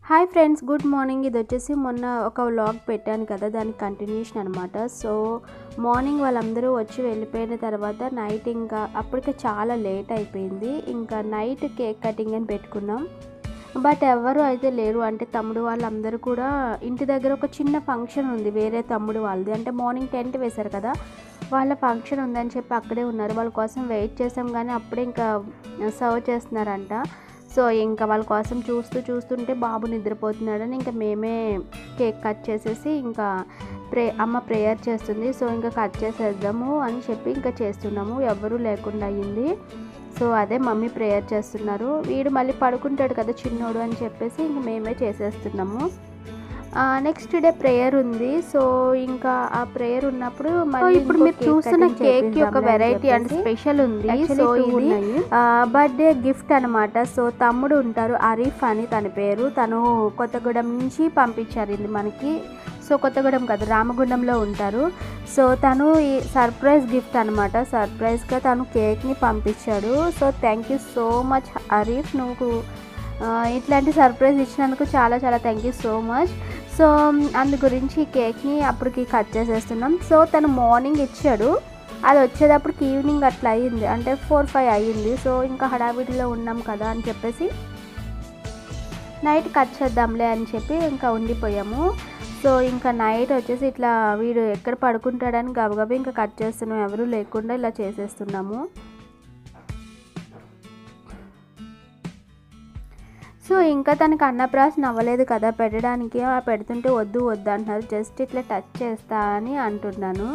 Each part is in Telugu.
హాయ్ ఫ్రెండ్స్ గుడ్ మార్నింగ్ ఇది వచ్చేసి మొన్న ఒక వ్లాగ్ పెట్టాను కదా దాని కంటిన్యూషన్ అనమాట సో మార్నింగ్ వాళ్ళందరూ వచ్చి వెళ్ళిపోయిన తర్వాత నైట్ ఇంకా అప్పటికే చాలా లేట్ అయిపోయింది ఇంకా నైట్ కేక్ కటింగ్ అని పెట్టుకున్నాం బట్ ఎవరు అయితే లేరు అంటే తమ్ముడు వాళ్ళందరూ కూడా ఇంటి దగ్గర ఒక చిన్న ఫంక్షన్ ఉంది వేరే తమ్ముడు వాళ్ళది అంటే మార్నింగ్ టెంట్ వేశారు కదా వాళ్ళ ఫంక్షన్ ఉందని చెప్పి అక్కడే ఉన్నారు వాళ్ళ కోసం వెయిట్ చేసాం కానీ అప్పుడే ఇంకా సర్వ్ చేస్తున్నారంట సో ఇంకా వాళ్ళ కోసం చూస్తూ చూస్తుంటే బాబు నిద్రపోతున్నాడని ఇంకా మేమే కేక్ కట్ చేసేసి ఇంకా ప్రే అమ్మ ప్రేయర్ చేస్తుంది సో ఇంకా కట్ చేసేద్దాము అని చెప్పి ఇంకా చేస్తున్నాము ఎవరూ లేకుండా అయ్యింది సో అదే మమ్మీ ప్రేయర్ చేస్తున్నారు వీడు మళ్ళీ పడుకుంటాడు కదా చిన్నోడు అని చెప్పేసి ఇంక మేమే చేసేస్తున్నాము నెక్స్ట్ డే ప్రేయర్ ఉంది సో ఇంకా ఆ ప్రేయర్ ఉన్నప్పుడు మళ్ళీ ఇప్పుడు మీరు చూస్తున్న కేక్ యొక్క వెరైటీ అండ్ స్పెషల్ ఉంది సో ఇది బర్త్డే గిఫ్ట్ అనమాట సో తమ్ముడు ఉంటారు అరీఫ్ అని తన పేరు తను కొత్తగూడెం నుంచి పంపించారు ఇది మనకి సో కొత్తగూడెం కదా రామగుండంలో ఉంటారు సో తను ఈ సర్ప్రైజ్ గిఫ్ట్ అనమాట సర్ప్రైజ్గా తను కేక్ని పంపించాడు so thank you so much Arif నువ్వు ఇట్లాంటి సర్ప్రైజ్ ఇచ్చినందుకు చాలా చాలా thank you so much so అందు గురించి కేక్ని అప్పటికి కట్ చేసేస్తున్నాం సో తను మార్నింగ్ ఇచ్చాడు అది వచ్చేటప్పటికి ఈవినింగ్ అట్లా అయ్యింది అంటే ఫోర్ ఫైవ్ అయ్యింది సో ఇంకా హడావిడిలో ఉన్నాం కదా అని చెప్పేసి నైట్ కట్ చేద్దాంలే అని చెప్పి ఇంకా ఉండిపోయాము సో ఇంకా నైట్ వచ్చేసి ఇట్లా వీడు ఎక్కడ పడుకుంటాడని గబగబా ఇంకా కట్ చేస్తున్నాం ఎవరు లేకుండా ఇలా చేసేస్తున్నాము సో ఇంకా తనకి అన్నప్రాసన అవ్వలేదు కదా పెట్టడానికి పెడుతుంటే వద్దు వద్దు అంటున్నారు జస్ట్ ఇట్లా టచ్ చేస్తా అని అంటున్నాను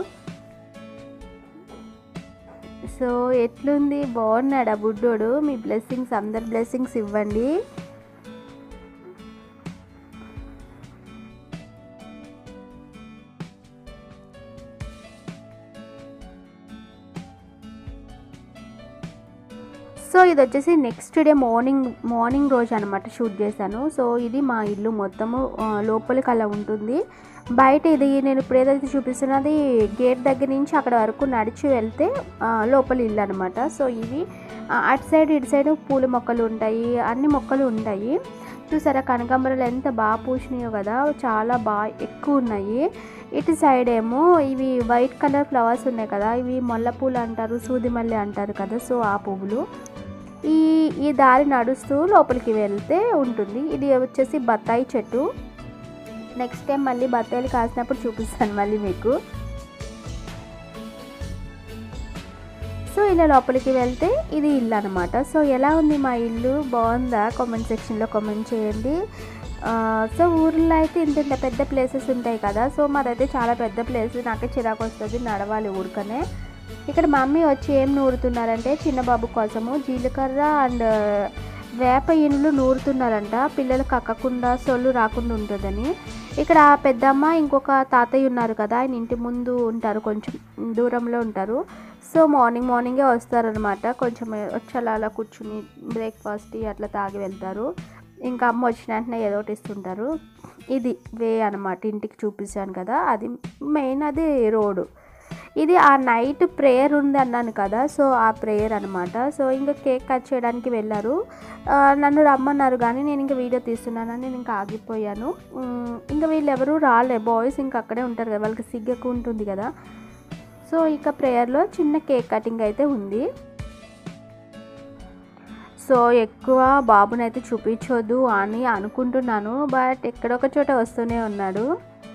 సో ఎట్లుంది బాగున్నాడు ఆ బుడ్డోడు మీ బ్లెస్సింగ్స్ అందరి బ్లెస్సింగ్స్ ఇవ్వండి సో ఇది వచ్చేసి నెక్స్ట్ డే మార్నింగ్ మార్నింగ్ రోజు అనమాట షూట్ చేశాను సో ఇది మా ఇల్లు మొత్తము లోపలికి అలా ఉంటుంది బయట ఇది నేను ఇప్పుడు ఏదైతే చూపిస్తున్నది గేట్ దగ్గర నుంచి అక్కడ వరకు నడిచి వెళ్తే లోపల ఇల్లు అనమాట సో ఇవి అటు సైడ్ ఇటు సైడ్ పూల మొక్కలు ఉంటాయి అన్ని మొక్కలు ఉంటాయి చూసారా కనకాంబరాలు ఎంత బాగా పూసినాయో కదా చాలా బాగా ఎక్కువ ఉన్నాయి ఇటు సైడ్ ఏమో ఇవి వైట్ కలర్ ఫ్లవర్స్ ఉన్నాయి కదా ఇవి మొల్ల పూలు అంటారు సూది మల్లె అంటారు కదా సో ఆ పువ్వులు ఈ ఈ దారి నడుస్తూ లోపలికి వెళ్తే ఉంటుంది ఇది వచ్చేసి బత్తాయి చెట్టు నెక్స్ట్ టైం మళ్ళీ బత్తాయిలు కాసినప్పుడు చూపిస్తాను మళ్ళీ మీకు సో ఇలా లోపలికి వెళ్తే ఇది ఇల్లు అనమాట సో ఎలా ఉంది మా ఇల్లు బాగుందా కామెంట్ సెక్షన్లో కామెంట్ చేయండి సో ఊర్లో అయితే ఇంత ఇంత పెద్ద ప్లేసెస్ ఉంటాయి కదా సో మాదైతే చాలా పెద్ద ప్లేస్ నాకే చిరాకు వస్తుంది నడవాలి ఊరికనే ఇక్కడ మమ్మీ వచ్చి ఏం నూరుతున్నారంటే చిన్న బాబు కోసము జీలకర్ర అండ్ వేప ఇండ్లు నూరుతున్నారంట పిల్లలు కక్కకుండా సొల్లు రాకుండా ఉంటుందని ఇక్కడ పెద్దమ్మ ఇంకొక తాతయ్య ఉన్నారు కదా ఆయన ఇంటి ముందు ఉంటారు కొంచెం దూరంలో ఉంటారు సో మార్నింగ్ మార్నింగే వస్తారనమాట కొంచెం వచ్చి అలా అలా కూర్చుని బ్రేక్ఫాస్ట్ అట్లా తాగి వెళ్తారు ఇంకా అమ్మ వచ్చిన వెంటనే ఏదో ఒకటి ఇస్తుంటారు ఇది వే అనమాట ఇంటికి చూపించాను కదా అది మెయిన్ అది రోడ్డు ఇది ఆ నైట్ ప్రేయర్ ఉంది అన్నాను కదా సో ఆ ప్రేయర్ అనమాట సో ఇంకా కేక్ కట్ చేయడానికి వెళ్ళారు నన్ను రమ్మన్నారు కానీ నేను ఇంకా వీడియో తీస్తున్నానని నేను ఇంకా ఆగిపోయాను ఇంకా వీళ్ళు ఎవరు రాలే బాయ్స్ ఇంకా అక్కడే ఉంటారు కదా వాళ్ళకి సిగ్గకు ఉంటుంది కదా సో ఇక ప్రేయర్లో చిన్న కేక్ కటింగ్ అయితే ఉంది సో ఎక్కువ బాబునైతే చూపించొద్దు అని అనుకుంటున్నాను బట్ ఎక్కడొక చోట వస్తూనే ఉన్నాడు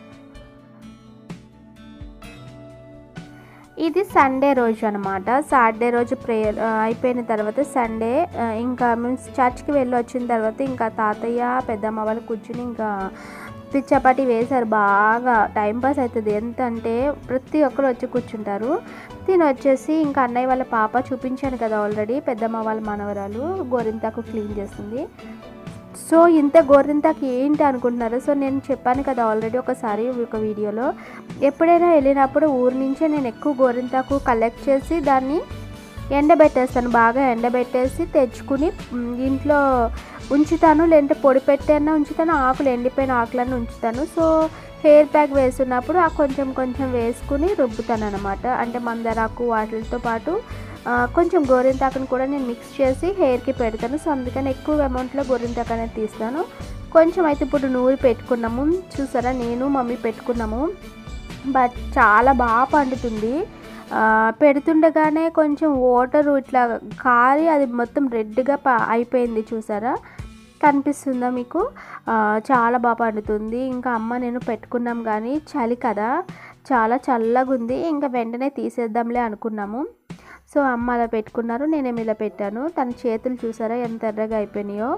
ఇది సండే రోజు అనమాట సాటర్డే రోజు ప్రేయర్ అయిపోయిన తర్వాత సండే ఇంకా మీన్స్ చర్చ్కి వెళ్ళి వచ్చిన తర్వాత ఇంకా తాతయ్య పెద్దమ్మ వాళ్ళు కూర్చుని ఇంకా పిచ్చపాటి వేశారు బాగా టైంపాస్ అవుతుంది ఎంత అంటే ప్రతి ఒక్కరు వచ్చి కూర్చుంటారు దీని వచ్చేసి ఇంకా అన్నయ్య వాళ్ళ పాప చూపించాను కదా ఆల్రెడీ పెద్దమ్మ వాళ్ళ మనవరాలు గోరింతాకు క్లీన్ చేస్తుంది సో ఇంత గోరింతాకు ఏంటి అనుకుంటున్నారు సో నేను చెప్పాను కదా ఆల్రెడీ ఒకసారి ఒక వీడియోలో ఎప్పుడైనా వెళ్ళినప్పుడు ఊరి నుంచే నేను ఎక్కువ గోరింతాకు కలెక్ట్ చేసి దాన్ని ఎండబెట్టేస్తాను బాగా ఎండబెట్టేసి తెచ్చుకుని ఇంట్లో ఉంచుతాను లేదంటే పొడి పెట్టైనా ఉంచుతాను ఆకులు ఎండిపోయిన ఆకులను ఉంచుతాను సో హెయిర్ ప్యాక్ వేస్తున్నప్పుడు ఆ కొంచెం కొంచెం వేసుకుని రుబ్బుతాను అనమాట అంటే మందారాకు వాటితో పాటు కొంచెం గోరింతాకుని కూడా నేను మిక్స్ చేసి హెయిర్కి పెడతాను సో అందుకని ఎక్కువ అమౌంట్లో గోరింతాకు అనేది తీస్తాను కొంచెం అయితే ఇప్పుడు నూరి పెట్టుకున్నాము చూసారా నేను మమ్మీ పెట్టుకున్నాము బట్ చాలా బాగా పండుతుంది ఆ, పెడుతుండగానే కొంచెం వాటర్ ఇట్లా కారి అది మొత్తం రెడ్గా ప అయిపోయింది చూసారా కనిపిస్తుందా మీకు ఆ, చాలా బాగా పండుతుంది ఇంకా అమ్మ నేను పెట్టుకున్నాం కానీ చలి కదా చాలా చల్లగా ఉంది ఇంకా వెంటనే తీసేద్దాంలే అనుకున్నాము సో అమ్మ అలా పెట్టుకున్నారు నేనేమి ఇలా పెట్టాను తన చేతులు చూసారా ఎంత ఎర్రగా అయిపోయినాయో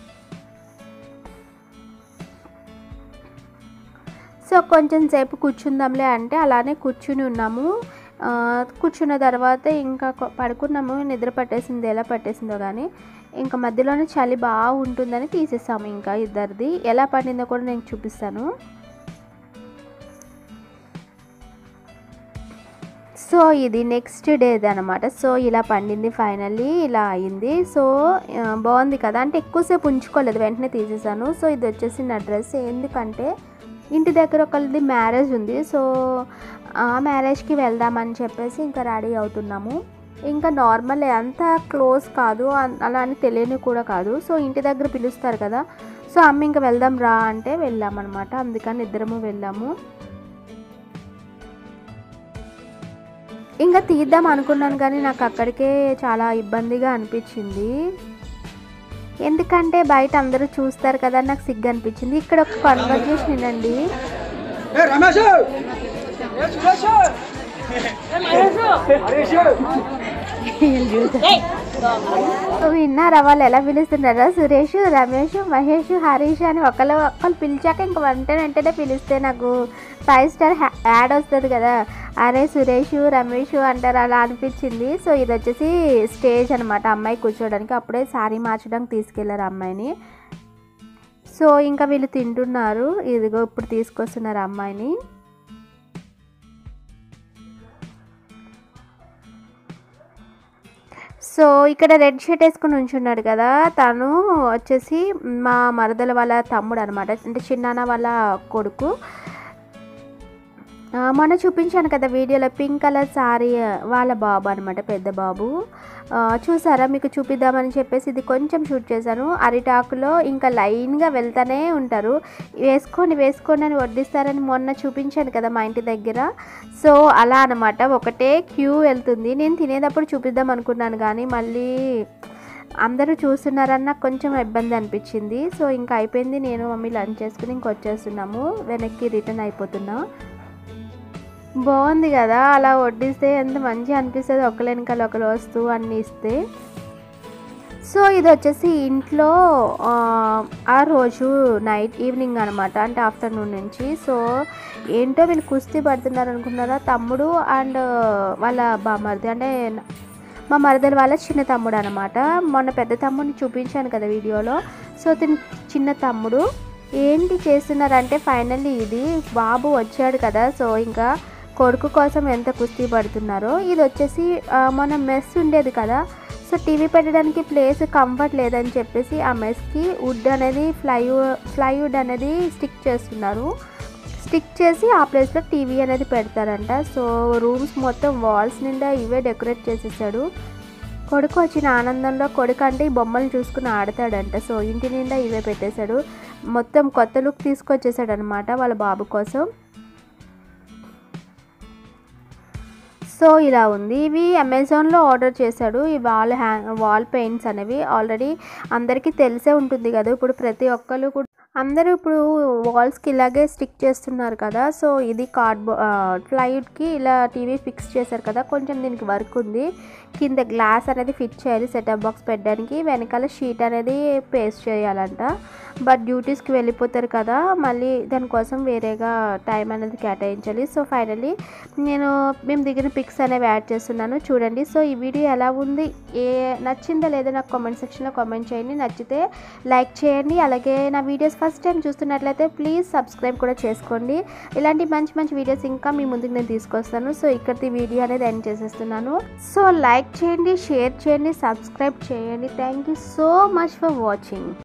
సో కొంచెం సేపు కూర్చుందాంలే అంటే అలానే కూర్చుని ఉన్నాము ఆ, కూర్చున్న తర్వాత ఇంకా కొ- పడుకున్నాము నిద్ర పట్టేసింది ఎలా పట్టేసిందో కానీ ఇంకా మధ్యలోనే చలి బాగా ఉంటుందని తీసేసాము ఇంకా ఇద్దరిది ఎలా పండిందో కూడా నేను చూపిస్తాను సో ఇది నెక్స్ట్ డేది అనమాట సో ఇలా పండింది ఫైనల్లీ ఇలా అయింది సో ఆ, బాగుంది కదా అంటే ఎక్కువసేపు ఉంచుకోలేదు వెంటనే తీసేసాను సో ఇది వచ్చేసి నా డ్రెస్ ఎందుకంటే ఇంటి దగ్గర ఒకరిది మ్యారేజ్ ఉంది సో ఆ మ్యారేజ్కి వెళ్దామని చెప్పేసి ఇంకా రెడీ అవుతున్నాము ఇంకా నార్మల్ అంత క్లోజ్ కాదు అన్- అలా అని తెలియని కూడా కాదు సో ఇంటి దగ్గర పిలుస్తారు కదా సో అమ్మ ఇంకా వెళ్దాం రా అంటే వెళ్ళామన్నమాట అందుకని ఇద్దరము వెళ్ళాము ఇంకా తీద్దాం అనుకున్నాను కానీ నాకు అక్కడికే చాలా ఇబ్బందిగా అనిపించింది ఎందుకంటే బయట అందరూ చూస్తారు కదా నాకు సిగ్గు అనిపించింది ఇక్కడ ఒక కన్వర్జేషన్ వినండి ఏ రమేష్ ఏ సురేష్ ఏ మహేష్ హరీష్ సో విన్నారా వాళ్ళు ఎలా పిలుస్తున్నారా సురేష్ రమేష్ మహేష్ హరీష్ అని ఒకళ్ళు ఒకళ్ళు పిలిచాక ఇంక వెంటనే వెంటనే పిలిస్తే నాకు ఫైవ్ స్టార్ యాడ్ వస్తుంది కదా అరే సురేష్ రమేష్ అంటారు అలా అనిపించింది సో ఇది వచ్చేసి స్టేజ్ అనమాట అమ్మాయి కూర్చోడానికి అప్పుడే శారీ మార్చడానికి తీసుకెళ్లారు అమ్మాయిని సో ఇంకా వీళ్ళు తింటున్నారు ఇదిగో ఇప్పుడు తీసుకొస్తున్నారు అమ్మాయిని సో ఇక్కడ రెడ్ షర్ట్ వేసుకుని ఉంచున్నాడు కదా తను వచ్చేసి మా మరదల వాళ్ళ తమ్ముడు అనమాట అంటే చిన్నాన్న వాళ్ళ కొడుకు ఆ, మొన్న చూపించాను కదా వీడియోలో పింక్ కలర్ సారీ వాళ్ళ బాబు అనమాట పెద్ద బాబు ఆ, చూసారా మీకు చూపిద్దామని చెప్పేసి ఇది కొంచెం షూట్ చేశాను అరిటాకులో ఇంకా లైన్గా వెళ్తానే ఉంటారు వేసుకొని వేసుకొని అని వడ్డిస్తారని మొన్న చూపించాను కదా మా ఇంటి దగ్గర సో అలా అనమాట ఒకటే క్యూ వెళ్తుంది నేను తినేటప్పుడు చూపిద్దాం అనుకున్నాను కానీ మళ్ళీ అందరూ చూస్తున్నారని నాకు కొంచెం ఇబ్బంది అనిపించింది సో ఇంకా అయిపోయింది నేను మమ్మీ లంచ్ చేసుకుని ఇంక వచ్చేస్తున్నాము వెనక్కి రిటర్న్ అయిపోతున్నా బాగుంది కదా అలా వడ్డిస్తే ఎంత మంచిగా అనిపిస్తుంది ఒకరి వెనకాల ఒకరు వస్తూ అన్నీ ఇస్తే సో ఇది వచ్చేసి ఇంట్లో ఆ, ఆ రోజు నైట్ ఈవినింగ్ అనమాట అంటే ఆఫ్టర్నూన్ నుంచి సో ఏంటో వీళ్ళు కుస్తీ పడుతున్నారు అనుకున్నారా తమ్ముడు అండ్ వాళ్ళ బామర్ది అంటే మా మరదల వాళ్ళ చిన్న తమ్ముడు అనమాట మొన్న పెద్ద తమ్ముడిని చూపించాను కదా వీడియోలో సో తిని చిన్న తమ్ముడు ఏంటి చేస్తున్నారంటే ఫైనల్లీ ఇది బాబు వచ్చాడు కదా సో ఇంకా కొడుకు కోసం ఎంత కుస్తీ పడుతున్నారో ఇది వచ్చేసి ఆ, మన మెస్ ఉండేది కదా సో టీవీ పెట్టడానికి ప్లేస్ కంఫర్ట్ లేదని చెప్పేసి ఆ మెస్కి వుడ్ అనేది ఫ్లైవుడ్ ఫ్లైవుడ్ అనేది స్టిక్ చేస్తున్నారు స్టిక్ చేసి ఆ ప్లేస్లో టీవీ అనేది పెడతారంట సో రూమ్స్ మొత్తం వాల్స్ నిండా ఇవే డెకరేట్ చేసేసాడు కొడుకు వచ్చిన ఆనందంలో కొడుకు అంటే ఈ బొమ్మలు చూసుకుని ఆడతాడంట సో ఇంటి నిండా ఇవే పెట్టేశాడు మొత్తం కొత్త లుక్ తీసుకొచ్చేసాడు అనమాట వాళ్ళ బాబు కోసం సో ఇలా ఉంది ఇవి అమెజాన్లో ఆర్డర్ చేశాడు ఈ వాల్ హ్యా వాల్ పెయింట్స్ అనేవి ఆల్రెడీ అందరికీ తెలిసే ఉంటుంది కదా ఇప్పుడు ప్రతి ఒక్కరు కూడా అందరూ ఇప్పుడు వాల్స్కి ఇలాగే స్టిక్ చేస్తున్నారు కదా సో ఇది కార్డ్బో ఫ్లైట్కి ఇలా టీవీ ఫిక్స్ చేశారు కదా కొంచెం దీనికి వర్క్ ఉంది కింద గ్లాస్ అనేది ఫిట్ చేయాలి సెటప్ బాక్స్ పెట్టడానికి వెనకాల షీట్ అనేది పేస్ట్ చేయాలంట బట్ డ్యూటీస్కి వెళ్ళిపోతారు కదా మళ్ళీ దానికోసం వేరేగా టైం అనేది కేటాయించాలి సో ఫైనల్లీ నేను మేము దిగిన పిక్స్ అనేవి యాడ్ చేస్తున్నాను చూడండి సో ఈ వీడియో ఎలా ఉంది ఏ నచ్చిందా లేదా నాకు కామెంట్ సెక్షన్లో కామెంట్ చేయండి నచ్చితే లైక్ చేయండి అలాగే నా వీడియోస్ ఫస్ట్ టైం చూస్తున్నట్లయితే ప్లీజ్ సబ్స్క్రైబ్ కూడా చేసుకోండి ఇలాంటి మంచి మంచి వీడియోస్ ఇంకా మీ ముందుకు నేను తీసుకొస్తాను సో ఇక్కడికి వీడియో అనేది ఎండ్ చేసేస్తున్నాను సో లైక్ చేయండి షేర్ చేయండి సబ్స్క్రైబ్ చేయండి thank you so much for watching